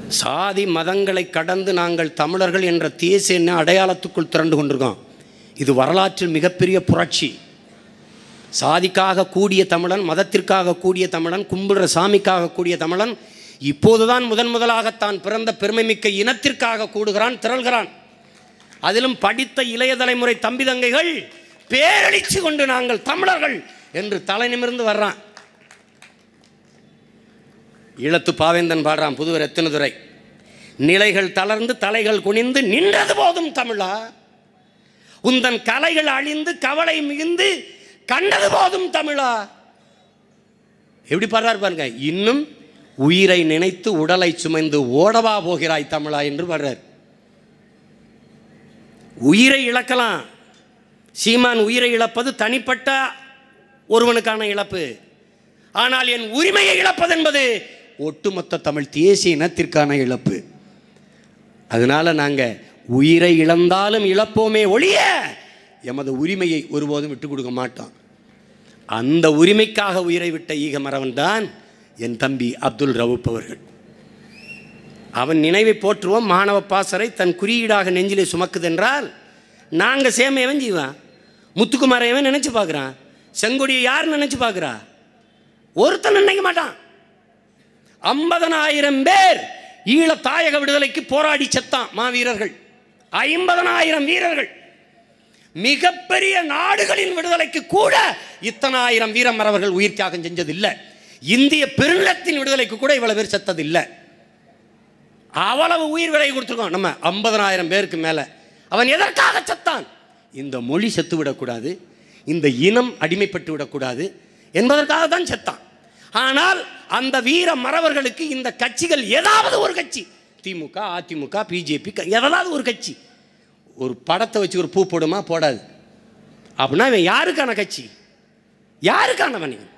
சாதி மதங்களை கடந்து நாங்கள் தமிழர்கள் என்ற தேசிய எண்ண அடையாளத்துக்குள் திரண்டு கொண்டிருக்கோம் இது வரலாற்றில் மிகப்பெரிய புரட்சி சாதிக்காக கூடிய தமிழன் மதத்திற்காக கூடிய தமிழன் கும்பிடுற சாமிக்காக கூடிய தமிழன் இப்போதுதான் முதன் முதலாக தான் பிறந்த பெருமைமிக்க இனத்திற்காக கூடுகிறான் திரள்கிறான் அதிலும் படித்த இளைய தலைமுறை தம்பி தங்கைகள் பேரழிச்சு கொண்டு நாங்கள் தமிழர்கள் என்று தலை நிமிர்ந்து வர்றான் ஈழத்து பாவேந்தன் பாடுறான் புதுவர் எத்தனதுரை நிலைகள் தளர்ந்து தலைகள் குனிந்து நின்றது போதும் தமிழா உந்தன் கலைகள் அழிந்து கவலை மிகுந்து கண்டது போதும் தமிழா எப்படி பாடுறாரு பாருங்க இன்னும் உயிரை நினைத்து உடலை சுமைந்து ஓடவா போகிறாய் தமிழா என்று பாடுறார் உயிரை இழக்கலாம் சீமான் உயிரை இழப்பது தனிப்பட்ட ஒருவனுக்கான இழப்பு ஆனால் என் உரிமையை இழப்பது என்பது ஒட்டுமொத்த தமிழ் தேசிய இனத்திற்கான இழப்பு அதனால நாங்கள் உயிரை இழந்தாலும் இழப்போமே ஒழிய எமது உரிமையை ஒருபோதும் விட்டு கொடுக்க மாட்டோம் அந்த உரிமைக்காக உயிரை விட்ட ஈகமரவன் தான் என் தம்பி அப்துல் ரவுப் அவர்கள் அவன் நினைவை போற்றுவோம் மாணவ பாசறை தன் குறியீடாக நெஞ்சிலே சுமக்குதென்றால் நாங்கள் சேமையவன் ஜீவன் முத்துக்குமாரையவன் நினச்சி பார்க்குறான் செங்கொடியை யார் நினச்சி பார்க்குறா ஒருத்தன் நினைக்க மாட்டான் ஐம்பதனாயிரம் பேர் ஈழ தாயக விடுதலைக்கு போராடி செத்தான் மாவீரர்கள் ஐம்பதனாயிரம் வீரர்கள் மிகப்பெரிய நாடுகளின் விடுதலைக்கு கூட இத்தனாயிரம் வீரமரவர்கள் உயிர் தியாகம் செஞ்சதில்லை இந்திய பெருநிலத்தின் விடுதலைக்கு கூட இவ்வளவு பேர் செத்ததில்லை அவ்வளவு உயிர் விலை கொடுத்துருக்கோம் நம்ம ஐம்பதனாயிரம் பேருக்கு மேலே அவன் எதற்காக செத்தான் இந்த மொழி செத்து விடக்கூடாது இந்த இனம் அடிமைப்பட்டு விடக்கூடாது என்பதற்காக தான் செத்தான் ஆனால் அந்த வீர மறவர்களுக்கு இந்த கட்சிகள் ஏதாவது ஒரு கட்சி திமுக அதிமுக பிஜேபி எதாவது ஒரு கட்சி ஒரு படத்தை வச்சு ஒரு பூ போடுமா போடாது அப்படின்னா இவன் யாருக்கான கட்சி யாருக்கானவன் இவன்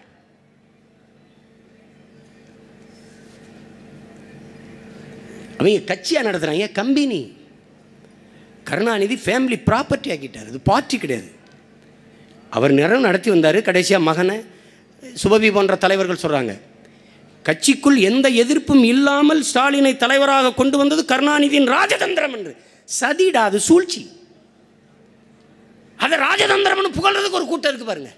அவங்க கட்சியாக நடத்துகிறாங்க கம்பெனி கருணாநிதி ஃபேமிலி ப்ராப்பர்ட்டி ஆக்கிட்டார் இது பார்ட்டி கிடையாது அவர் நிறம் நடத்தி வந்தார் கடைசியாக மகனை சுபவி போன்ற தலைவர்கள் சொல்கிறாங்க கட்சிக்குள் எந்த எதிர்ப்பும் இல்லாமல் ஸ்டாலினை தலைவராக கொண்டு வந்தது கருணாநிதியின் ராஜதந்திரம் என்று சதிடா அது சூழ்ச்சி அதை ராஜதந்திரம்னு புகழ்றதுக்கு ஒரு கூட்டம் இருக்கு பாருங்க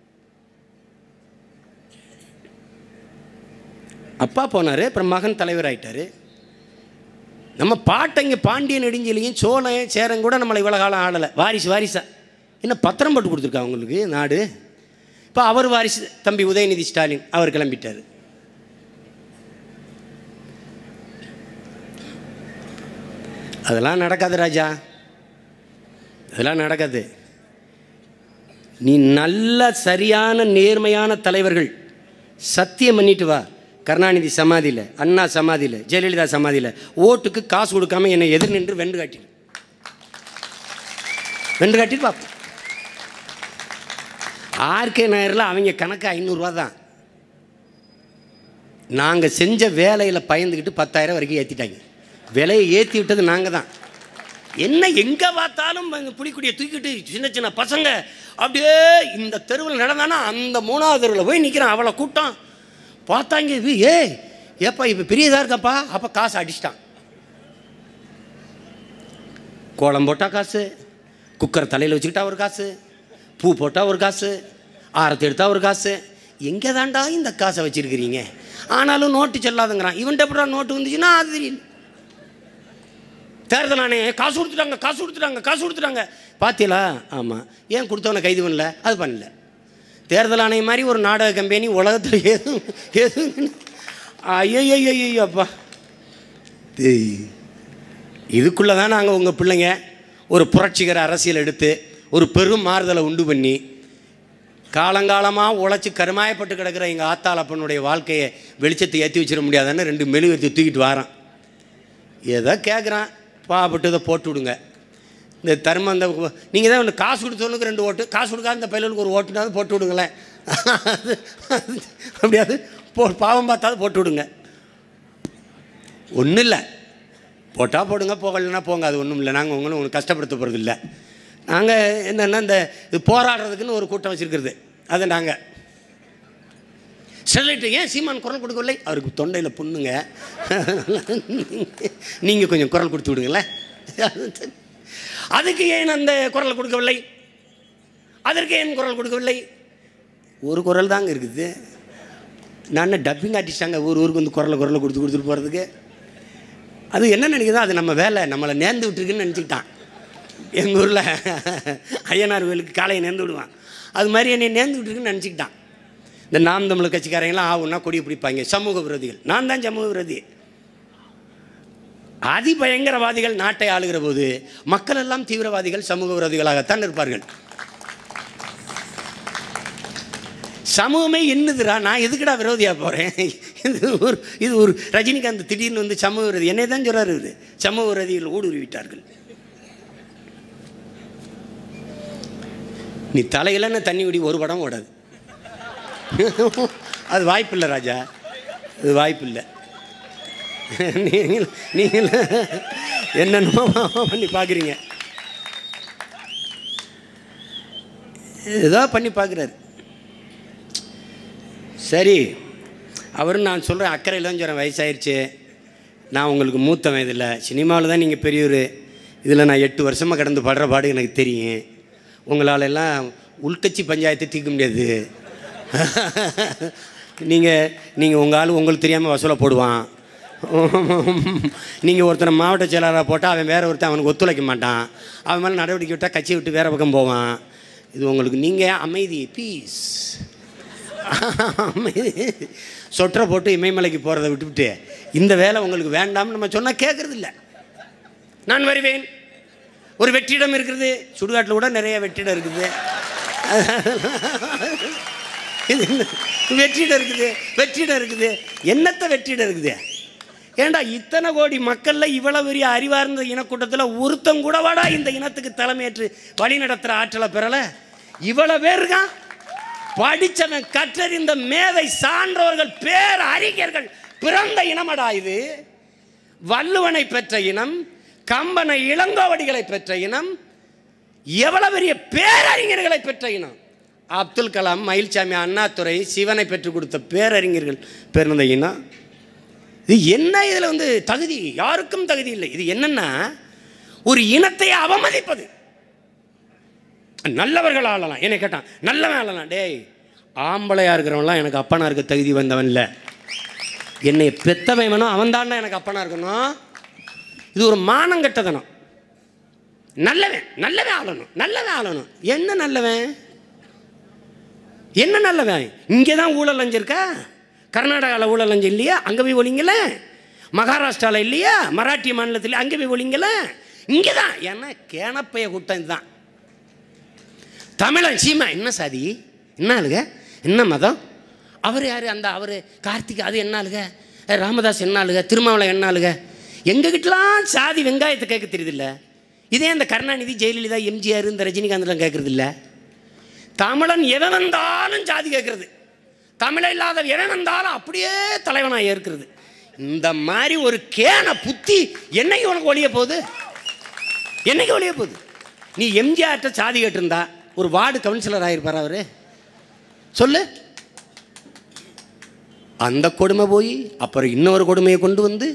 அப்பா போனார் அப்புறம் மகன் தலைவர் ஆயிட்டாரு நம்ம பாட்டங்க பாண்டிய நெடுஞ்செலியும் சோழன் சேரன் கூட நம்மளை இவ்வளோ காலம் ஆளலை வாரிசு வாரிசா என்ன பத்திரம் போட்டு கொடுத்துருக்கா அவங்களுக்கு நாடு இப்போ அவர் வாரிசு தம்பி உதயநிதி ஸ்டாலின் அவர் கிளம்பிட்டார் அதெல்லாம் நடக்காது ராஜா அதெல்லாம் நடக்காது நீ நல்ல சரியான நேர்மையான தலைவர்கள் சத்தியம் பண்ணிட்டு வா கருணாநிதி சமாதியில் அண்ணா சமாதியில் ஜெயலலிதா சமாதியில் ஓட்டுக்கு காசு கொடுக்காம என்னை எதிர் நின்று வென்று காட்டிடு வென்று காட்டிட்டு பார்ப்போம் ஆர்கே நாயரில் அவங்க கணக்கு ஐநூறுரூவா தான் நாங்கள் செஞ்ச வேலையில் பயந்துக்கிட்டு பத்தாயிரம் வரைக்கும் ஏற்றிட்டாங்க விலையை ஏற்றி விட்டது நாங்கள் தான் என்ன எங்கே பார்த்தாலும் இந்த புலிக்குடியை தூக்கிட்டு சின்ன சின்ன பசங்க அப்படியே இந்த தெருவில் நடந்தானா அந்த மூணாவது தெருவில் போய் நிற்கிறான் அவ்வளோ கூட்டம் பார்த்தாங்க இது ஏ ஏப்பா இப்போ பெரியதாக இருக்கப்பா அப்போ காசு அடிச்சிட்டான் கோலம் போட்டால் காசு குக்கரை தலையில் வச்சுக்கிட்டா ஒரு காசு பூ போட்டால் ஒரு காசு ஆரத்தி எடுத்தால் ஒரு காசு எங்கே தாண்டா இந்த காசை வச்சுருக்கிறீங்க ஆனாலும் நோட்டு செல்லாதுங்கிறான் இவன்ட்ட எப்படா நோட்டு வந்துச்சுன்னா அது தெரியல தேர்தல் ஆணையம் காசு கொடுத்துட்டாங்க காசு கொடுத்துட்டாங்க காசு கொடுத்துட்டாங்க பார்த்தீங்களா ஆமாம் ஏன் கொடுத்தவனை கைது பண்ணல அது பண்ணல தேர்தல் ஆணையம் மாதிரி ஒரு நாடக கம்பெனி உலகத்தில் எதுவும் எதுவும் ஐயோ அப்பா இதுக்குள்ளே தான் நாங்கள் உங்கள் பிள்ளைங்க ஒரு புரட்சிகர அரசியல் எடுத்து ஒரு பெரும் மாறுதலை உண்டு பண்ணி காலங்காலமாக உழைச்சி கருமாயப்பட்டு கிடக்கிற எங்கள் ஆத்தாளப்பனுடைய வாழ்க்கையை வெளிச்சத்தை ஏற்றி வச்சிட முடியாதுன்னு ரெண்டு மெழுகுவர்த்தி தூக்கிட்டு வாரான் ஏதோ கேட்குறான் பாப்பட்டு இதை போட்டு விடுங்க இந்த தர்மம் அந்த நீங்கள் தான் ஒன்று காசு கொடுத்தவனுக்கு ரெண்டு ஓட்டு காசு கொடுக்காத இந்த பையலுக்கு ஒரு ஓட்டுனாவது போட்டு விடுங்களேன் அது அது அப்படியாது போ பாவம் பார்த்தாது போட்டு விடுங்க ஒன்றும் இல்லை போட்டால் போடுங்க போகலைன்னா போங்க அது ஒன்றும் இல்லை நாங்கள் உங்களும் உங்களுக்கு கஷ்டப்படுத்த போகிறது இல்லை நாங்கள் என்னென்னா இந்த இது போராடுறதுக்குன்னு ஒரு கூட்டம் வச்சுருக்கிறது அது நாங்கள் ஸ்டெர்லைட் ஏன் சீமான் குரல் கொடுக்கவில்லை அவருக்கு தொண்டையில் புண்ணுங்க நீங்கள் கொஞ்சம் குரல் கொடுத்து விடுங்களேன் அதுக்கு ஏன் அந்த குரல் கொடுக்கவில்லை அதற்கு ஏன் குரல் கொடுக்கவில்லை ஒரு குரல் தாங்க இருக்குது நான் டப்பிங் ஆர்டிஸ்டாங்க ஊர் ஊருக்கு வந்து குரலை குரலை கொடுத்து கொடுத்துட்டு போகிறதுக்கு அது என்ன நினைக்குதோ அது நம்ம வேலை நம்மளை நேர்ந்து விட்டுருக்குன்னு நினச்சிக்கிட்டான் எங்கள் ஊரில் ஐயனார் கோயிலுக்கு காலையை நேர்ந்து விடுவான் அது மாதிரி என்னை நேர்ந்து விட்டுருக்குன்னு நினச்சிக்கிட்டான் இந்த நாம் தமிழ் கட்சிக்காரங்களாம் ஆகுன்னா கொடி பிடிப்பாங்க சமூக விரோதிகள் நான் தான் சமூக விரோதி அதிபயங்கரவாதிகள் நாட்டை ஆளுகிற போது மக்கள் எல்லாம் தீவிரவாதிகள் சமூக விரோதிகளாகத்தான் இருப்பார்கள் சமூகமே என்னதுடா நான் எதுக்குடா விரோதியாக போகிறேன் இது ஒரு இது ஒரு ரஜினிகாந்த் திடீர்னு வந்து சமூக விரோதி என்னை தான் சொல்கிறாரு இவரு சமூக விரோதிகள் ஊடுருவி விட்டார்கள் நீ தலையிலன்னு தண்ணி விடி ஒரு படம் ஓடாது அது வாய்ப்பில்லை ராஜா அது வாய்ப்பில்லை நீங்கள் நீங்கள் என்னென்னமோ பண்ணி பார்க்குறீங்க ஏதோ பண்ணி பார்க்குறாரு சரி அவரும் நான் சொல்கிறேன் அக்கறையில் தான் சொல்கிறேன் வயசாயிருச்சு நான் உங்களுக்கு மூத்த வயதில் சினிமாவில் தான் நீங்கள் பெரியவர் இதில் நான் எட்டு வருஷமாக கடந்து படுற பாடு எனக்கு தெரியும் உங்களால் எல்லாம் உள்கட்சி பஞ்சாயத்து தீர்க்க முடியாது நீங்கள் நீங்கள் உங்கள் ஆள் உங்களுக்கு தெரியாமல் வசூலை போடுவான் நீங்கள் ஒருத்தனை மாவட்ட செயலாளராக போட்டால் அவன் வேற ஒருத்தன் அவனுக்கு ஒத்துழைக்க மாட்டான் அவன் மேலே நடவடிக்கை விட்டால் கட்சியை விட்டு வேறு பக்கம் போவான் இது உங்களுக்கு நீங்கள் அமைதி பீஸ் அமைதி சொட்டரை போட்டு இமயமலைக்கு போகிறத விட்டுவிட்டு இந்த வேலை உங்களுக்கு வேண்டாம்னு நம்ம சொன்னால் கேட்குறது இல்லை நான் வருவேன் ஒரு வெற்றிடம் இருக்கிறது சுடுகாட்டில் கூட நிறைய வெற்றிடம் இருக்குது இது என்ன? வெற்றிடம் இருக்குது வெற்றிடம் இருக்குது என்னத்த வெற்றிடம் இருக்குது ஏண்டா இத்தனை கோடி மக்களில் இவ்வளவு பெரிய அறிவார்ந்த இனக்கூட்டத்தில் ஒருத்தன் கூட வாடா இந்த இனத்துக்கு தலைமையேற்று வழி நடத்துகிற ஆற்றலை பெறலை இவ்வளோ பேர் இருக்கான் படித்தவன் கற்றறிந்த மேதை சான்றோர்கள் பேர் அறிஞர்கள் பிறந்த இனமடா இது வள்ளுவனை பெற்ற இனம் கம்பனை இளங்கோவடிகளை பெற்ற இனம் எவ்வளவு பெரிய பேரறிஞர்களை பெற்ற இனம் அப்துல் கலாம் மயில்சாமி அண்ணாதுரை சிவனை பெற்றுக் கொடுத்த பேரறிஞர்கள் பிறந்த இனம் இது என்ன இதில் வந்து தகுதி யாருக்கும் தகுதி இல்லை இது என்னன்னா ஒரு இனத்தை அவமதிப்பது நல்லவர்கள் ஆளலாம் என்னை கேட்டான் நல்லவன் ஆளலாம் டேய் ஆம்பளையா இருக்கிறவன்லாம் எனக்கு அப்பனா இருக்க தகுதி வந்தவன் இல்லை என்னை பெத்தவன் வேணும் அவன் தாண்டா எனக்கு அப்பனா இருக்கணும் இது ஒரு மானங்கட்டதனம் நல்லவன் நல்லவன் ஆளணும் நல்லவன் ஆளணும் என்ன நல்லவன் என்ன நல்லவன் இங்கே தான் ஊழல் லஞ்சம் இருக்கா கர்நாடகாவில் ஊழல் லஞ்சம் இல்லையா அங்கே போய் ஒழிங்கல மகாராஷ்டிராவில் இல்லையா மராட்டிய மாநிலத்தில் அங்கே போய் ஒழிங்கல இங்கே தான் ஏன்னா கேனப்பைய கூட்டம் இதுதான் தமிழன் சீமா என்ன சாதி என்ன ஆளுக என்ன மதம் அவர் யார் அந்த அவர் கார்த்திக் அது என்ன ஆளுக அஹ் ராமதாஸ் என்ன ஆளுக திருமாவளவன் என்ன ஆளுக எங்ககிட்டலாம் சாதி வெங்காயத்தை கேட்க தெரியுதில்ல இதே இந்த கருணாநிதி ஜெயலலிதா எம்ஜிஆர் இந்த ரஜினிகாந்த்லாம் கேட்கறது இல்ல தமிழன் எவன் வந்தாலும் ஜாதி கேட்கறது தமிழ இல்லாத எவன் வந்தாலும் அப்படியே தலைவனாக ஏற்கிறது இந்த மாதிரி ஒரு கேன புத்தி என்னைக்கு உனக்கு ஒழிய போகுது என்னைக்கு ஒழிய போகுது நீ எம்ஜிஆர்ட்ட சாதி கேட்டிருந்தா ஒரு வார்டு கவுன்சிலர் ஆகிருப்பார் அவரு சொல்லு அந்த கொடுமை போய் அப்புறம் இன்னொரு கொடுமையை கொண்டு வந்து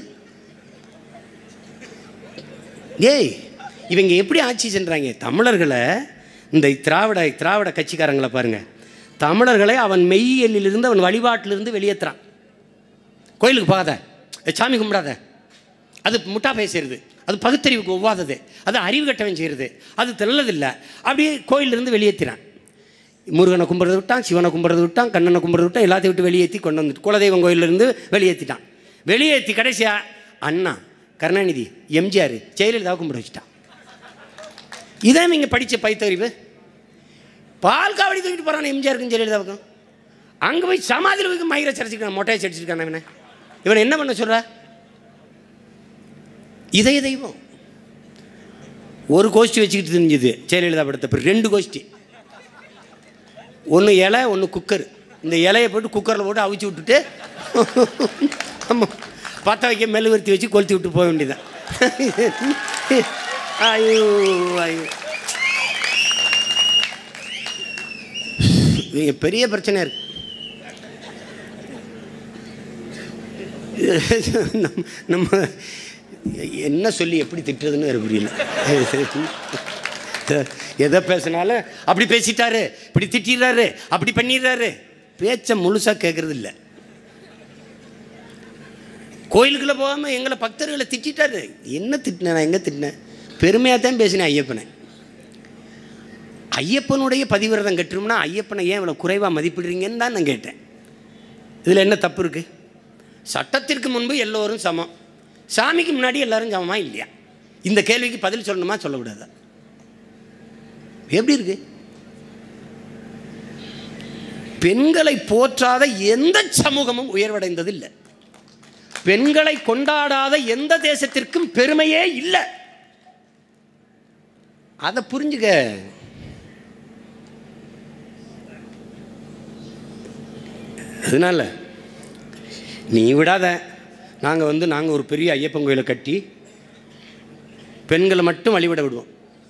ஏய் இவங்க எப்படி ஆட்சி சென்றாங்க தமிழர்களை இந்த திராவிட திராவிட கட்சிக்காரங்களை பாருங்க தமிழர்களை அவன் மெய்யலிலிருந்து அவன் வழிபாட்டிலிருந்து வெளியேற்றுறான் கோயிலுக்கு போகாத ஏய், சாமி கும்பிடாத அது முட்டா பேசுறது அது பகுத்தறிவுக்கு ஒவ்வாதது அது அறிவு கட்டவன் செய்கிறது அது தெல்லதில்லை அப்படியே கோயிலிருந்து வெளியேற்றினான் முருகனை கும்பிட்றது விட்டான் சிவனை கும்பிட்றது விட்டான் கண்ணனை கும்பிட்றது விட்டான் எல்லாத்தையும் விட்டு வெளியேற்றி கொண்டு வந்துட்டு குலதெய்வம் கோயிலிருந்து வெளியேற்றிட்டான் வெளியேற்றி கடைசியா அண்ணா கருணாநிதி எம்ஜிஆர் ஜெயலலிதாவை கும்பிட வச்சுட்டான் இதான் நீங்கள் படித்த பைத்தறிவு பால் காவடி தூக்கிட்டு போகிறான் எம்ஜிஆருக்கும் ஜெயலலிதாவுக்கும் அங்கே போய் சமாதியில் போய் மயிரை சரிச்சிருக்கான் மொட்டையை சரிச்சிருக்கான் இவனை இவனை என்ன பண்ண சொல்ற இதய தெய்வம் ஒரு கோஷ்டி வச்சுக்கிட்டு தெரிஞ்சுது ஜெயலலிதா படத்தை அப்புறம் ரெண்டு கோஷ்டி ஒன்று இலை ஒன்று குக்கர் இந்த இலையை போட்டு குக்கரில் போட்டு அவிச்சு விட்டுட்டு ஆமாம் பற்ற வைக்க மெழுகுவர்த்தி வச்சு கொளுத்தி விட்டு போக வேண்டியதான் ஐயோ ஐயோ இவங்க பெரிய பிரச்சனை இருக்கு நம்ம- நம்ம என்ன சொல்லி எப்படி திட்டுறதுன்னு வேறு புரியல எதை பேசினாலும் அப்படி பேசிட்டாரு இப்படி திட்டிடுறாரு அப்படி பண்ணிடுறாரு பேச்சை முழுசாக கேட்கறது இல்லை கோயிலுக்குள்ளே போகாமல் எங்களை பக்தர்களை திட்டாரு என்ன திட்டினேன் நான் எங்கே திட்டினேன் பெருமையாக தான் பேசினேன் ஐயப்பனை ஐயப்பனுடைய பதிவிரதம் கட்டுரும்னா ஐயப்பனை ஏன் இவ்வளோ குறைவாக மதிப்பிடுறீங்கன்னு தான் நான் கேட்டேன் இதில் என்ன தப்பு இருக்குது சட்டத்திற்கு முன்பு எல்லோரும் சமம் சாமிக்கு முன்னாடி எல்லாரும் சமமா இல்லையா இந்த கேள்விக்கு பதில் சொல்லணுமா சொல்லக்கூடாதா எப்படி இருக்கு பெண்களை போற்றாத எந்த சமூகமும் உயர்வடைந்தது இல்லை பெண்களை கொண்டாடாத எந்த தேசத்திற்கும் பெருமையே இல்லை அதை புரிஞ்சுக்க அதனால நீ விடாத நாங்கள் வந்து நாங்கள் ஒரு பெரிய ஐயப்பன் கோயிலை கட்டி பெண்களை மட்டும் வழிபட விடுவோம்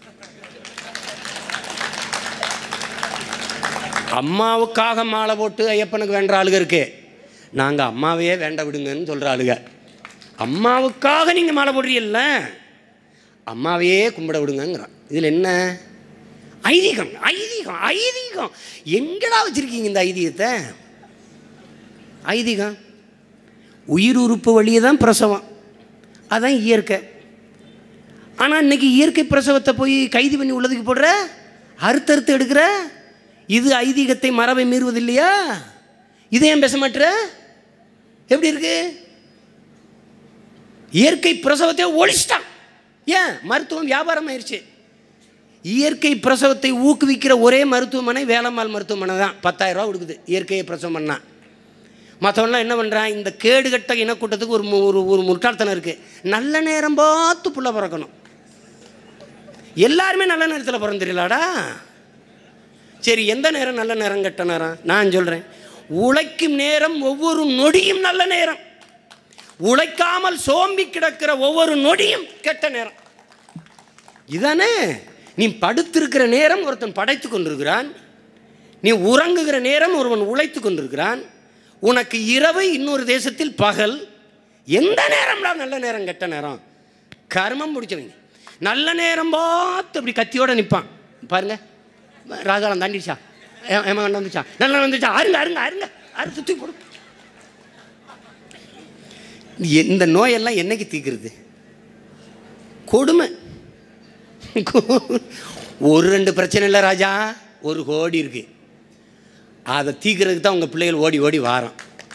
அம்மாவுக்காக மாலை போட்டு ஐயப்பனுக்கு வேண்ட ஆளுக இருக்கு நாங்கள் அம்மாவையே வேண்ட விடுங்கன்னு சொல்கிற ஆளுக அம்மாவுக்காக நீங்கள் மாலை போடுறீல்ல அம்மாவையே கும்பிட விடுங்கங்கிறான் இதில் என்ன ஐதீகம் ஐதீகம் ஐதீகம் எங்கடா வச்சுருக்கீங்க இந்த ஐதீகத்தை ஐதீகம் உயிர் உறுப்பு வழியே தான் பிரசவம் அதான் இயற்கை ஆனால் இன்னைக்கு இயற்கை பிரசவத்தை போய் கைது பண்ணி உள்ளதுக்கு போடுற அறுத்தறுத்து எடுக்கிற இது ஐதீகத்தை மரபை மீறுவது இல்லையா இதை ஏன் பேச மாட்டுற எப்படி இருக்கு இயற்கை பிரசவத்தை ஒழிச்சிட்டான் ஏன் மருத்துவம் வியாபாரம் ஆயிடுச்சு இயற்கை பிரசவத்தை ஊக்குவிக்கிற ஒரே மருத்துவமனை வேலம்மாள் மருத்துவமனை தான் பத்தாயிரம் ரூபா கொடுக்குது இயற்கையை பிரசவம் பண்ணா மற்றவன்லாம் என்ன பண்ணுறான் இந்த கேடுகட்ட இனக்கூட்டத்துக்கு ஒரு மு- ஒரு ஒரு முட்டாள்தனம் இருக்குது நல்ல நேரம் பார்த்து புள்ள பிறக்கணும் எல்லாருமே நல்ல நேரத்தில் பிறந்துடலாடா சரி எந்த நேரம் நல்ல நேரம் கெட்ட நேரம் நான் சொல்கிறேன் உழைக்கும் நேரம் ஒவ்வொரு நொடியும் நல்ல நேரம் உழைக்காமல் சோம்பி கிடக்கிற ஒவ்வொரு நொடியும் கெட்ட நேரம் இதானே நீ படுத்திருக்கிற நேரம் ஒருத்தன் படைத்து கொண்டிருக்கிறான் நீ உறங்குகிற நேரம் ஒருவன் உழைத்து கொண்டிருக்கிறான் உனக்கு இரவு இன்னொரு தேசத்தில் பகல் எந்த நேரம்டா நல்ல நேரம் கெட்ட நேரம் கர்மம் பிடிச்சவங்க நல்ல நேரம் பார்த்து அப்படி கத்தியோட நிற்பான் பாருங்க ராஜாலம் தாண்டிடுச்சா ஏ- ஏமா கண்டு வந்துச்சா நல்லா வந்துச்சா அருங்க அருங்க அருங்க அறுத்து தூக்கி போடு இந்த நோயெல்லாம் என்னைக்கு தீக்கிறது கொடுமை ஒரு ரெண்டு பிரச்சனை இல்லை ராஜா ஒரு கோடி இருக்கு அதை தீக்கிறதுக்கு தான் உங்கள் பிள்ளைகள் ஓடி ஓடி வாரம்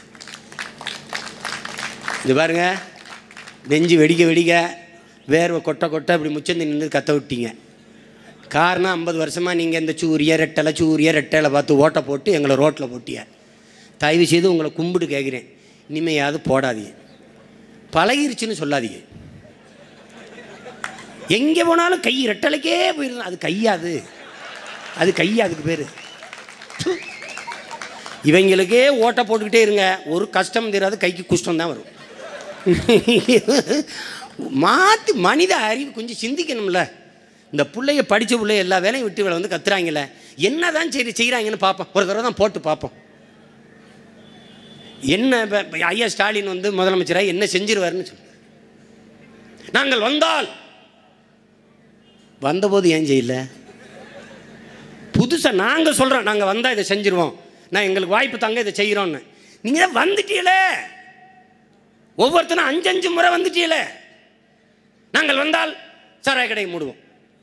இது பாருங்க நெஞ்சு வெடிக்க வெடிக்க வேர்வை கொட்ட கொட்ட அப்படி முச்சந்தி நின்று கத்த விட்டீங்க காரணம் ஐம்பது வருஷமாக நீங்கள் இந்த சூரிய ரெட்டலை சூரிய ரெட்டலை பார்த்து ஓட்டை போட்டு எங்களை ரோட்டில் போட்டிய தயவு செய்து உங்களை கும்பிட்டு கேட்குறேன் இனிமையாவது போடாதீங்க பழகிருச்சுன்னு சொல்லாதீங்க எங்கே போனாலும் கை ரெட்டலைக்கே போயிடும் அது கையாது அது கையா அதுக்கு பேர் இவங்களுக்கே ஓட்டை போட்டுக்கிட்டே இருங்க ஒரு கஷ்டம் தெரியாது கைக்கு குஷ்டம் தான் வரும் மாற்றி மனித அறிவு கொஞ்சம் சிந்திக்கணும்ல இந்த பிள்ளைய படித்த பிள்ளைய எல்லா வேலையும் விட்டு இவளை வந்து கத்துறாங்கல்ல என்ன தான் சரி செய்கிறாங்கன்னு பார்ப்போம் ஒரு தடவை தான் போட்டு பார்ப்போம் என்ன இப்ப- இப்ப ஐயா ஸ்டாலின் வந்து முதலமைச்சராக என்ன செஞ்சிருவாருன்னு சொல்லு நாங்கள் வந்தால் வந்தபோது ஏன் செய்யல புதுசாக நாங்கள் சொல்கிறோம் நாங்கள் வந்தால் இதை செஞ்சிருவோம் நான் எங்களுக்கு வாய்ப்பு தாங்க இதை செய்கிறோன்னு நீங்கள் தான் வந்துட்டீங்களே ஒவ்வொருத்தரும் அஞ்சு அஞ்சு முறை வந்துட்டீங்களே நாங்கள் வந்தால் சாராய கடையை மூடுவோம்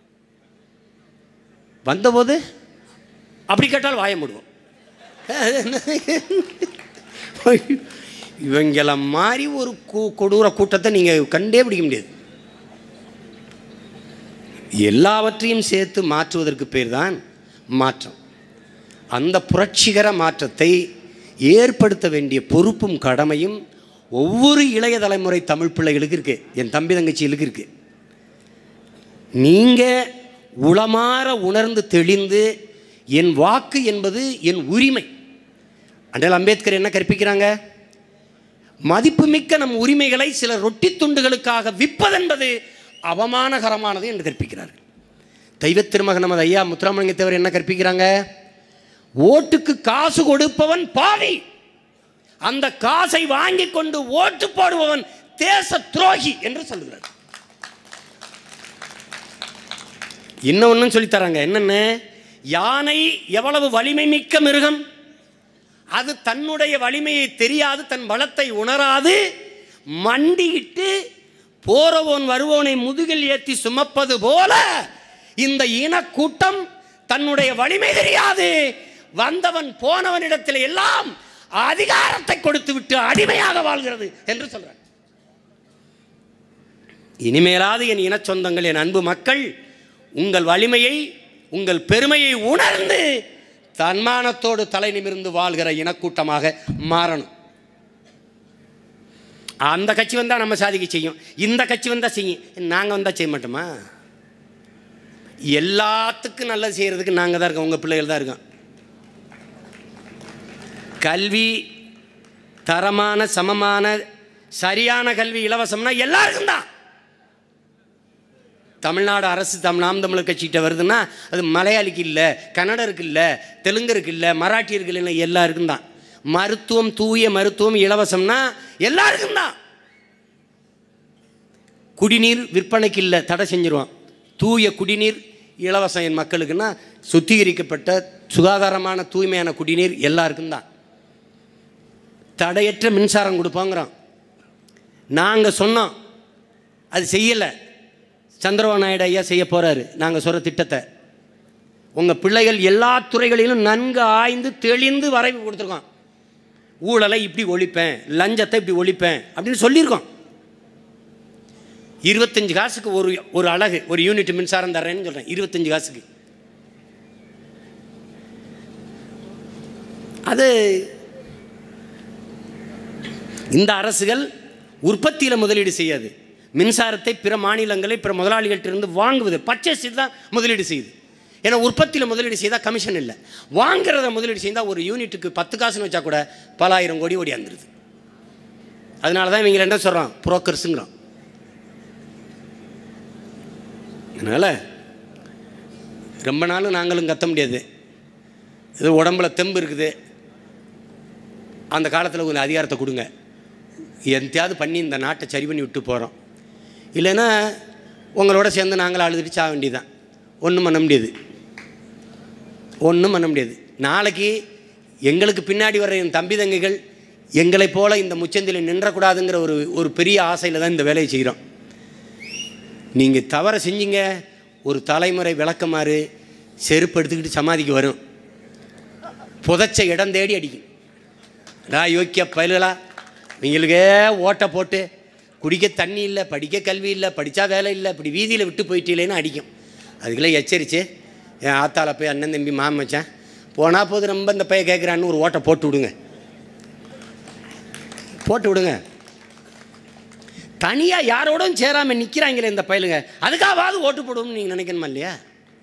வந்தபோது அப்படி கேட்டால் வாய மூடுவோம் இவங்கள மாதிரி ஒரு கூ- கொடூர கூட்டத்தை நீங்கள் கண்டே பிடிக்க முடியாது எல்லாவற்றையும் சேர்த்து மாற்றுவதற்கு பேர் தான் மாற்றம் அந்த புரட்சிகர மாற்றத்தை ஏற்படுத்த வேண்டிய பொறுப்பும் கடமையும் ஒவ்வொரு இளைய தலைமுறை தமிழ் பிள்ளைகளுக்கு இருக்கு என் தம்பி தங்கச்சிகளுக்கு இருக்கு நீங்கள் உளமாற உணர்ந்து தெளிந்து என் வாக்கு என்பது என் உரிமை அண்ணல் அம்பேத்கர் என்ன கற்பிக்கிறாங்க மதிப்புமிக்க நம் உரிமைகளை சில ரொட்டி துண்டுகளுக்காக விற்பதென்பது அவமானகரமானது என்று கற்பிக்கிறார்கள் தெய்வத் திருமகன் நமது ஐயா முத்துராமலிங்க தேவர் என்ன கற்பிக்கிறாங்க ஓட்டுக்கு காசு கொடுப்பவன் பாவி அந்த காசை வாங்கி கொண்டு ஓட்டு போடுபவன் தேச துரோகி என்று சொல்லுகிறார் இன்னொன்னும் சொல்லித் தராங்க என்னென்ன யானை எவ்வளவு வலிமை மிக்க மிருகம் அது தன்னுடைய வலிமையை தெரியாது தன் பலத்தை உணராது மண்டியிட்டு போறவோன் வருவோனை முதுகில் ஏற்றி சுமப்பது போல இந்த இனக்கூட்டம் தன்னுடைய வலிமை தெரியாது வந்தவன் போனவனிடத்தில் எல்லாம் அதிகாரத்தை கொடுத்து விட்டு அடிமையாக வாழ்கிறது என்று சொல்றார் இனிமேலாவது என் இனச் சொந்தங்கள் என் அன்பு மக்கள் உங்கள் வலிமையை உங்கள் பெருமையை உணர்ந்து தன்மானத்தோடு தலை நிமிர்ந்து வாழ்கிற இனக்கூட்டமாக மாறணும் அந்த கட்சி வந்தால் நம்ம சாதிக்க செய்யும் இந்த கட்சி வந்தால் செய்யும் நாங்கள் வந்தால் செய்ய மாட்டோமா எல்லாத்துக்கும் நல்லது செய்கிறதுக்கு நாங்கள் தான் இருக்கோம் உங்கள் பிள்ளைகள் தான் இருக்கோம் கல்வி தரமான சமமான சரியான கல்வி இலவசம்னா எல்லாருக்கும் தான் தமிழ்நாடு அரசு தம் நாம் தமிழர் கட்சிகிட்ட வருதுன்னா அது மலையாளிக்கு இல்லை கன்னடருக்கு இல்லை தெலுங்கருக்கு இல்லை மராட்டியருக்கு இல்லை எல்லாருக்கும் தான் மருத்துவம் தூய மருத்துவம் இலவசம்னா எல்லாருக்கும் தான் குடிநீர் விற்பனைக்கு இல்லை தடை செஞ்சிருவான் தூய குடிநீர் இலவசம் என் மக்களுக்குன்னா சுத்திகரிக்கப்பட்ட சுகாதாரமான தூய்மையான குடிநீர் எல்லாருக்கும் தான் தடையற்ற மின்சாரம் கொடுப்போங்கிறோம் நாங்கள் சொன்னோம் அது செய்யலை சந்திரபாபு நாயுடு ஐயா செய்ய போகிறாரு நாங்கள் சொல்கிற திட்டத்தை உங்கள் பிள்ளைகள் எல்லா துறைகளிலும் நன்கு ஆய்ந்து தெளிந்து வரைவு கொடுத்துருக்கோம் ஊழலை இப்படி ஒழிப்பேன் லஞ்சத்தை இப்படி ஒழிப்பேன் அப்படின்னு சொல்லியிருக்கோம் இருபத்தஞ்சு காசுக்கு ஒரு ஒரு அழகு ஒரு யூனிட் மின்சாரம் தர்றேன்னு சொல்கிறேன் இருபத்தஞ்சு காசுக்கு அது இந்த அரசுகள் உற்பத்தியில் முதலீடு செய்யாது மின்சாரத்தை பிற மாநிலங்களை பிற முதலாளிகள்கிட்ட வாங்குவது பர்ச்சேஸ் தான் முதலீடு செய்யுது ஏன்னா உற்பத்தியில் முதலீடு செய்தால் கமிஷன் இல்லை வாங்குறத முதலீடு செய்தால் ஒரு யூனிட்டுக்கு பத்து காசுன்னு வச்சா கூட பல ஆயிரம் கோடி ஓடியாந்துருது அதனால தான் இவங்க என்ன சொல்கிறோம் புரோக்கர்ஸுங்கிறோம் அதனால் ரொம்ப நாளும் நாங்களும் கத்த முடியாது இது உடம்புல தெம்பு இருக்குது அந்த காலத்தில் கொஞ்சம் அதிகாரத்தை கொடுங்க எந்தையாவது பண்ணி இந்த நாட்டை சரி பண்ணி விட்டு போகிறோம் இல்லைன்னா உங்களோட சேர்ந்து நாங்கள் அழுதுட்டு சாக வேண்டியதுதான் ஒன்றும் பண்ண முடியாது ஒன்றும் பண்ண முடியாது நாளைக்கு எங்களுக்கு பின்னாடி வர்ற என் தம்பி தங்கைகள் எங்களைப் போல இந்த முச்சந்தில் நின்றக்கூடாதுங்கிற ஒரு ஒரு பெரிய ஆசையில் தான் இந்த வேலையை செய்கிறோம் நீங்கள் தவற செஞ்சீங்க ஒரு தலைமுறை விளக்கமாறு செருப்பு எடுத்துக்கிட்டு சமாதிக்கு வரும் புதைச்ச இடம் தேடி அடிக்கும் நான் யோக்கிய பயலுகளா இவங்களுக்கே ஓட்டை போட்டு குடிக்க தண்ணி இல்லை படிக்க கல்வி இல்லை படித்தா வேலை இல்லை இப்படி வீதியில் விட்டு போயிட்டீங்களேன்னு அடிக்கும் அதுக்கெல்லாம் எச்சரித்து என் ஆத்தால போய் அண்ணன் தம்பி மாமன் மச்சான் போனால் போது ரொம்ப இந்த பையன் கேட்குறான்னு ஒரு ஓட்டை போட்டு விடுங்க போட்டு விடுங்க தனியாக யாரோடும் சேராமல் நிற்கிறாங்களே இந்த பயலுங்க அதுக்காவது ஓட்டு போடுவோம்னு நீங்கள் நினைக்கணுமா இல்லையா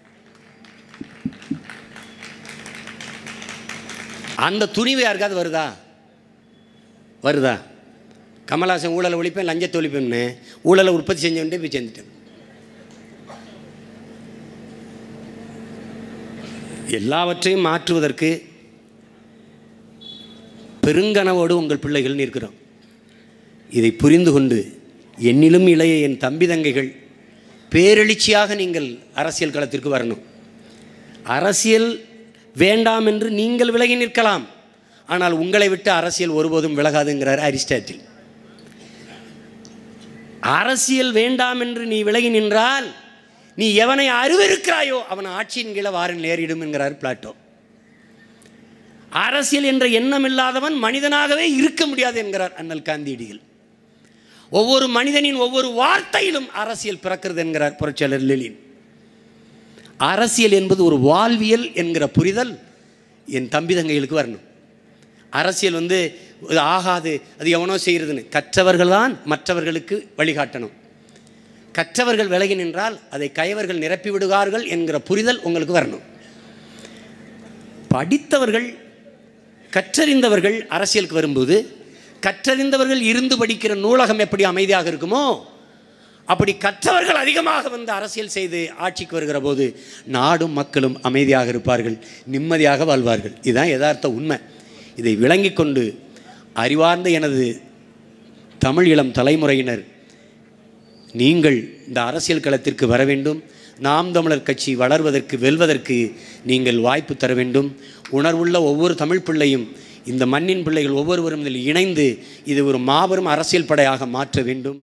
அந்த துணிவு யாருக்காவது வருதா வருதா கமலாசன் ஊழலை ஒழிப்பேன் லஞ்சத்தை ஒழிப்பேன்னு ஊழலை உற்பத்தி செஞ்சவன்ட்டே போய் சேர்ந்துட்டேன் எல்லாவற்றையும் மாற்றுவதற்கு பெருங்கனவோடு உங்கள் பிள்ளைகள் நிற்கிறோம் இதை புரிந்து கொண்டு என்னிலும் இளைய என் தம்பி தங்கைகள் பேரெழுச்சியாக நீங்கள் அரசியல் களத்திற்கு வரணும் அரசியல் வேண்டாம் என்று நீங்கள் விலகி நிற்கலாம் ஆனால் உங்களை விட்டு அரசியல் ஒருபோதும் விலகாதுங்கிறார் அரிஸ்டாட்டில் அரசியல் வேண்டாம் என்று நீ விலகி நின்றால் நீ எவனை அருவருக்கிறாயோ அவன் ஆட்சியின் கீழே வாரில் நேரிடும் என்கிறார் பிளாட்டோ அரசியல் என்ற எண்ணம் இல்லாதவன் மனிதனாகவே இருக்க முடியாது என்கிறார் அண்ணல் காந்தியடிகள் ஒவ்வொரு மனிதனின் ஒவ்வொரு வார்த்தையிலும் அரசியல் பிறக்கிறது என்கிறார் புரட்சியாளர் லெலின் அரசியல் என்பது ஒரு வாழ்வியல் என்கிற புரிதல் என் தம்பி தங்கைகளுக்கு வரணும் அரசியல் வந்து இது ஆகாது அது எவனோ செய்கிறதுன்னு கற்றவர்கள் தான் மற்றவர்களுக்கு வழிகாட்டணும் கற்றவர்கள் விலகி நின்றால் அதை கயவர்கள் நிரப்பி விடுவார்கள் என்கிற புரிதல் உங்களுக்கு வரணும் படித்தவர்கள் கற்றறிந்தவர்கள் அரசியலுக்கு வரும்போது கற்றறிந்தவர்கள் இருந்து படிக்கிற நூலகம் எப்படி அமைதியாக இருக்குமோ அப்படி கற்றவர்கள் அதிகமாக வந்து அரசியல் செய்து ஆட்சிக்கு வருகிற போது நாடும் மக்களும் அமைதியாக இருப்பார்கள் நிம்மதியாக வாழ்வார்கள் இதுதான் யதார்த்த உண்மை இதை விளங்கி கொண்டு அறிவார்ந்த எனது தமிழ் இளம் தலைமுறையினர் நீங்கள் இந்த அரசியல் களத்திற்கு வர வேண்டும் நாம் தமிழர் கட்சி வளர்வதற்கு வெல்வதற்கு நீங்கள் வாய்ப்பு தர வேண்டும் உணர்வுள்ள ஒவ்வொரு தமிழ் பிள்ளையும் இந்த மண்ணின் பிள்ளைகள் ஒவ்வொருவரும் இதில் இணைந்து இது ஒரு மாபெரும் அரசியல் படையாக மாற்ற வேண்டும்